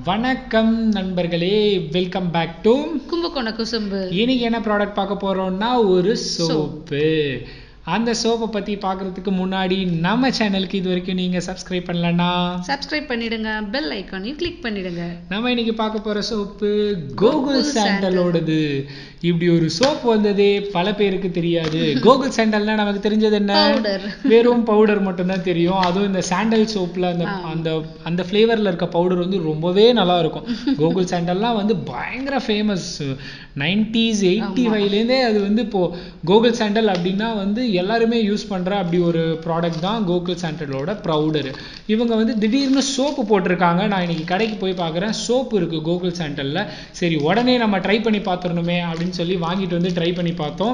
வணக்கம் நண்பர்களே welcome back to Kumbakona Kusumbu இன்னைக்கு என்ன ப்ராடக்ட் பார்க்க போறோம்னா ஒரு சோப்பு அந்த சோப்பை பத்தி பார்க்கறதுக்கு முன்னாடி நம்ம சேனலுக்கு இது வரைக்கும் நீங்க சப்ஸ்கிரைப் பண்ணலன்னா சப்ஸ்கிரைப் பண்ணிடுங்க பெல் ஐக்கானையும் கிளிக் பண்ணிடுங்க நம்ம இன்னைக்கு பார்க்க போற சோப்பு கோகுல் கோகுல் சாண்டலோடது இப்படி ஒரு சோப் வந்ததே பல பேருக்கு தெரியாது கோகுல் சாண்டல்னா நமக்கு தெரிஞ்சது என்ன பவுடர் வெறும் பவுடர் மட்டும்தான் தெரியும் அதுவும் இந்த சாண்டல் சோப்ல அந்த அந்த அந்த ஃப்ளேவர்ல இருக்க பவுடர் வந்து ரொம்பவே நல்லா இருக்கும் கோகுல் சாண்டல்லாம் வந்து பயங்கர ஃபேமஸ் நைன்டிஸ் எயிட்டி ஃபைவ்லேருந்தே அது வந்து இப்போ கோகுல் சாண்டல் அப்படின்னா வந்து எல்லாருமே யூஸ் பண்ற அப்படி ஒரு ப்ராடக்ட் தான் கோகுல் சாண்டலோட ப்ரௌடர் இவங்க வந்து திடீர்னு சோப்பு போட்டிருக்காங்க நான் இன்னைக்கு கடைக்கு போய் பார்க்குறேன் சோப்பு இருக்கு கோகுல் சாண்டல்ல சரி உடனே நம்ம ட்ரை பண்ணி பார்த்துடணுமே அப்படின்னு சொல்லி வாங்கிட்டு வந்து ட்ரை பண்ணி பார்த்தோம்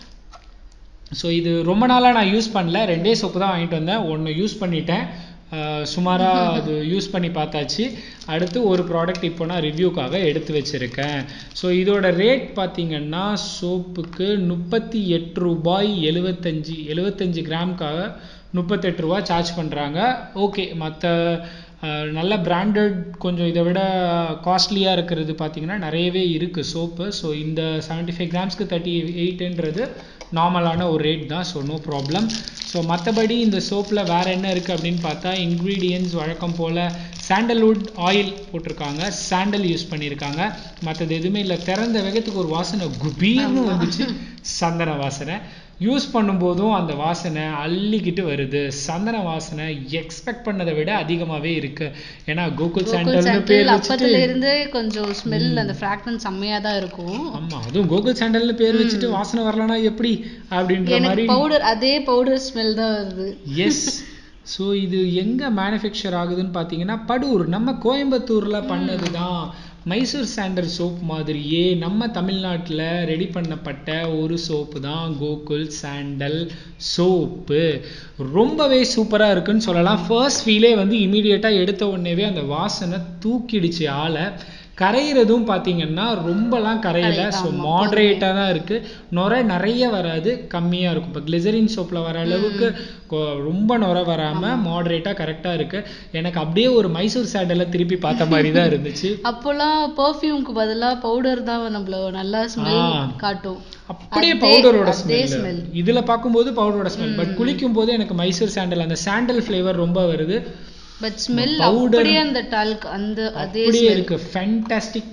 ஸோ இது ரொம்ப நாளாக நான் யூஸ் பண்ணல ரெண்டே சோப்பு தான் வாங்கிட்டு வந்தேன் ஒன்று யூஸ் பண்ணிட்டேன் சுமாராக அது யூஸ் பண்ணி பார்த்தாச்சு அடுத்து ஒரு ப்ராடக்ட் இப்போ நான் ரிவ்யூக்காக எடுத்து வச்சுருக்கேன் ஸோ இதோட ரேட் பார்த்தீங்கன்னா சோப்புக்கு முப்பத்தி எட்டு ரூபாய் எழுபத்தஞ்சி எழுபத்தஞ்சு கிராம்க்காக முப்பத்தெட்டு ரூபா சார்ஜ் பண்ணுறாங்க ஓகே மற்ற நல்ல பிராண்டட் கொஞ்சம் இதை விட காஸ்ட்லியாக இருக்கிறது பார்த்தீங்கன்னா நிறையவே இருக்குது சோப்பு ஸோ இந்த செவன்ட்டி ஃபைவ் கிராம்ஸ்க்கு தேர்ட்டி எயிட்டுன்றது நார்மலான ஒரு ரேட் தான் ஸோ நோ ப்ராப்ளம் ஸோ மற்றபடி இந்த சோப்பில் வேறு என்ன இருக்குது அப்படின்னு பார்த்தா இன்க்ரீடியன்ஸ் வழக்கம் போல் சாண்டல்வுட் ஆயில் போட்டிருக்காங்க சாண்டல் யூஸ் பண்ணியிருக்காங்க மற்றது எதுவுமே இல்லை திறந்த வேகத்துக்கு ஒரு வாசனை குபீர்னு வந்துச்சு சந்தன வாசனை யூஸ் பண்ணும்போதும் அந்த வாசனை அள்ளிக்கிட்டு வருது சந்தன வாசனை எக்ஸ்பெக்ட் பண்ணதை விட அதிகமாகவே இருக்கு ஏன்னா கோகுல் கோகுல் சாண்டல்னு சாண்டல் பேர் அப்பத்துல வச்சுட்டு இருந்தே கொஞ்சம் ஸ்மெல் அந்த ஃப்ராக்ரன்ஸ் செம்மையா தான் இருக்கும் ஆமா அதுவும் கோகுல் சாண்டல்னு பேர் வச்சுட்டு வாசனை வரலனா எப்படி அப்படின்ற எனக்கு மாதிரி பவுடர் அதே பவுடர் ஸ்மெல் தான் வருது எஸ் ஸோ இது எங்க மேனுஃபேக்சர் ஆகுதுன்னு பார்த்தீங்கன்னா படூர் நம்ம கோயம்புத்தூர்ல பண்ணது தான் மைசூர் சாண்டல் சோப் மாதிரியே நம்ம தமிழ்நாட்டில் ரெடி பண்ணப்பட்ட ஒரு சோப்பு தான் கோகுல் சாண்டல் சோப்பு ரொம்பவே சூப்பராக இருக்குன்னு சொல்லலாம் ஃபர்ஸ்ட் ஃபீலே வந்து இமீடியட்டாக எடுத்த உடனேவே அந்த வாசனை தூக்கிடுச்சு ஆளை கரையிறதும் பார்த்தீங்கன்னா ரொம்பலாம் கரையல கரையாது, ஸோ ஆமா, மாடரேட்டாக தான் இருக்கு நுரை நிறைய வராது கம்மியா இருக்கும் இப்போ கிளிசரின் சோப்ல வர அளவுக்கு கொ- ரொம்ப நுரை வராம மாடரேட்டா கரெக்டா இருக்கு எனக்கு அப்படியே ஒரு மைசூர் சாண்டலை திருப்பி பார்த்த மாதிரி தான் இருந்துச்சு அப்போல்லாம் பெர்ஃப்யூம்க்கு பதிலா பவுடர் தான் நம்மள நல்லா ஸ்மெல் ஆ. காட்டும் அப்படியே அதே- பவுடரோட அதே ஸ்மெல் smell. இதுல பார்க்கும்போது பவுடரோட ஸ்மெல் பட் குளிக்கும் போது எனக்கு மைசூர் சாண்டல் அந்த சாண்டல் ஃப்ளேவர் ரொம்ப வருது பட் ஸ்மெல் powder- அப்படியே அந்த டால்க் அந்த அதே அப்படியே இருக்கு ஃபேண்டாஸ்டிக்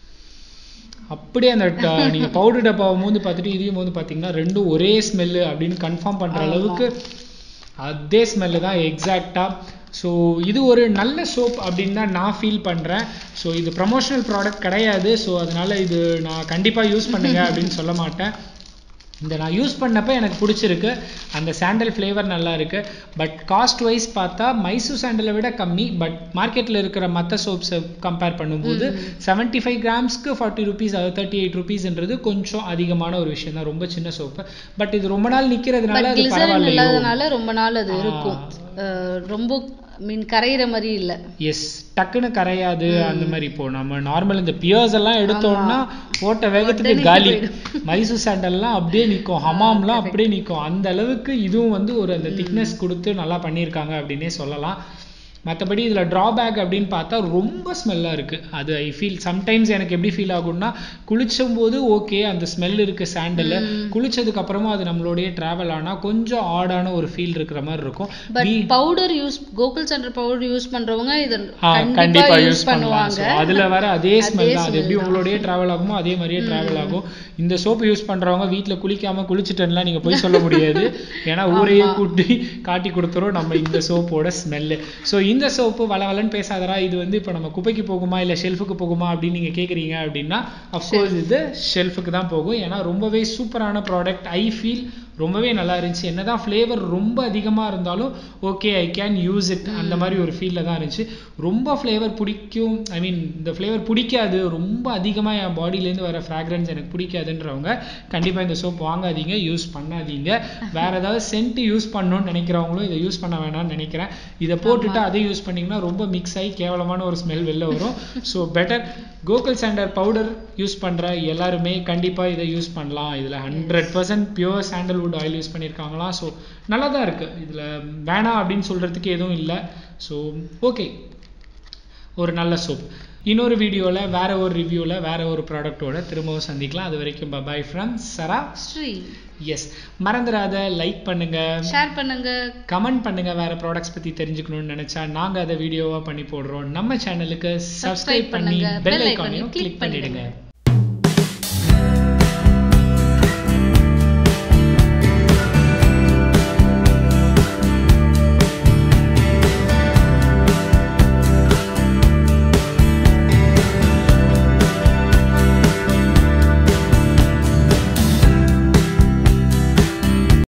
அப்படியே அந்த ட- நீங்க பவுடர் டப்பாவை மூந்து பார்த்துட்டு இதையும் வந்து பாத்தீங்கன்னா ரெண்டும் ஒரே ஸ்மெல்லு அப்படின்னு கன்ஃபார்ம் பண்ற அளவுக்கு அதே ஸ்மெல்லு தான் எக்ஸாக்டா ஸோ இது ஒரு நல்ல சோப் அப்படின்னு தான் நான் ஃபீல் பண்றேன் ஸோ இது ப்ரமோஷனல் ப்ராடக்ட் கிடையாது ஸோ அதனால இது நான் கண்டிப்பா யூஸ் பண்ணுங்க அப்படின்னு சொல்ல மாட்டேன் இந்த நான் யூஸ் பண்ணப்ப எனக்கு பிடிச்சிருக்கு அந்த சாண்டல் ஃப்ளேவர் நல்லா இருக்கு பட் காஸ்ட் வைஸ் பார்த்தா மைசூர் சாண்டலை விட கம்மி பட் மார்க்கெட்டில் இருக்கிற மற்ற சோப்ஸை கம்பேர் பண்ணும்போது செவன்ட்டி ஃபைவ் கிராம்ஸ்க்கு ஃபார்ட்டி ருபீஸ் அதாவது தேர்ட்டி எயிட் ருபீஸ்ன்றது கொஞ்சம் அதிகமான ஒரு விஷயம் தான் ரொம்ப சின்ன சோப்பு பட் இது ரொம்ப நாள் நிற்கிறதுனால பட் அது கிளிசரின் பரவாயில்லையோ இல்லாதனால ரொம்ப நாள் அது இருக்கும் அஹ் ரொம்ப மீன் கரையிற மாதிரி இல்ல எஸ் டக்குன்னு கரையாது அந்த மாதிரி இப்போ நம்ம நார்மல் இந்த பியர்ஸ் எல்லாம் எடுத்தோம்னா ஓட்ட வேகத்துக்கு உடனே காலி போயிடும். மைசூர் சாண்டல்லாம் அப்படியே நிக்கும் ஹமாம்லாம் அப்படியே நிக்கும் அந்த அளவுக்கு இதுவும் வந்து ஒரு அந்த திக்னஸ் கொடுத்து நல்லா பண்ணியிருக்காங்க அப்படின்னே சொல்லலாம் மற்றபடி இதுல டிராபேக் அப்படின்னு பார்த்தா ரொம்ப ஸ்மெல்லா இருக்கு அது ஐ ஃபீல் சம்டைம்ஸ் எனக்கு எப்படி ஃபீல் ஆகும்னா குளிச்சும் போது ஓகே அந்த ஸ்மெல் இருக்கு சாண்டல் குளிச்சதுக்கு அப்புறமா அது நம்மளுடைய டிராவல் ஆனா கொஞ்சம் ஆடான ஒரு ஃபீல் இருக்கிற மாதிரி இருக்கும் but powder use Gokul Santol powder use பண்றவங்க இத ஆ, கண்டிப்பா யூஸ் யூஸ் பண்ணலாம் பண்ணுவாங்க So, அதுல வர அதே ஸ்மெல் அதே தான் அது smell எப்படி தான். உங்களுடைய டிராவல் ஆகுமோ அதே மாதிரியே டிராவல் ஆகும் இந்த சோப்பு யூஸ் பண்றவங்க வீட்ல குளிக்காம குளிச்சுட்டேன்லாம் நீங்க போய் சொல்ல முடியாது ஏன்னா ஊரையே கூட்டி காட்டி கொடுத்துரும் நம்ம இந்த சோப்போட ஸ்மெல்லு ஸோ இந்த சோப்பு வளவலன்னு பேசாதடா இது வந்து இப்போ நம்ம குப்பைக்கு போகுமா இல்ல ஷெல்ஃபுக்கு போகுமா அப்படின்னு நீங்க கேக்குறீங்க அப்படின்னா அஃப்கோர்ஸ் இது ஷெல்ஃபுக்கு தான் போகும் ஏன்னா ரொம்பவே சூப்பரான ப்ராடக்ட் ஐ ஃபீல் ரொம்பவே நல்லா இருந்துச்சு என்னதான் ஃப்ளேவர் ரொம்ப அதிகமா இருந்தாலும் okay I can use it அந்த மாதிரி ஒரு ஃபீல்ல தான் இருந்துச்சு ரொம்ப ஃப்ளேவர் பிடிக்கும் ஐ மீன் இந்த ஃப்ளேவர் பிடிக்காது ரொம்ப அதிகமா என் பாடியிலேருந்து வர ஃப்ராக்ரன்ஸ் எனக்கு பிடிக்காதுன்றவங்க கண்டிப்பா இந்த சோப் வாங்காதீங்க யூஸ் பண்ணாதீங்க வேற ஏதாவது சென்ட் யூஸ் பண்ணணும்னு நினைக்கிறவங்களும் இதை யூஸ் பண்ண வேணாம்னு நினைக்கிறேன் இதை போட்டுட்டு அதை யூஸ் பண்ணீங்கன்னா ரொம்ப மிக்ஸ் ஆகி கேவலமான ஒரு ஸ்மெல் வெளில வரும் so better Gokul Santol powder use பண்ற எல்லாருமே கண்டிப்பா இதை யூஸ் பண்ணலாம் இதுல hundred percent pure sandalwood oil use பண்ணியிருக்காங்களாம் ஸோ நல்லா தான் இருக்கு இதுல வேணாம் அப்படின்னு சொல்றதுக்கு எதுவும் இல்லை ஸோ ஓகே ஒரு நல்ல சோப் இன்னொரு வீடியோவில் வேற ஒரு ரிவ்யூவில் வேற ஒரு ப்ராடக்ட்டோட திரும்பவும் சந்திக்கலாம் அது வரைக்கும் bye bye from Sara Sri S மறந்துடாத லைக் பண்ணுங்க ஷேர் பண்ணுங்க கமெண்ட் பண்ணுங்க வேற ப்ராடக்ட்ஸ் பத்தி தெரிஞ்சுக்கணும்னு நினைச்சா நாங்க அதை வீடியோவா பண்ணி போடுறோம் நம்ம சேனலுக்கு Subscribe சப்ஸ்கிரைப் பண்ணி பண்ணுங்க, பெல் bell ஐக்கானையும் icon-ஐயும் click கிளிக் பண்ணிடுங்க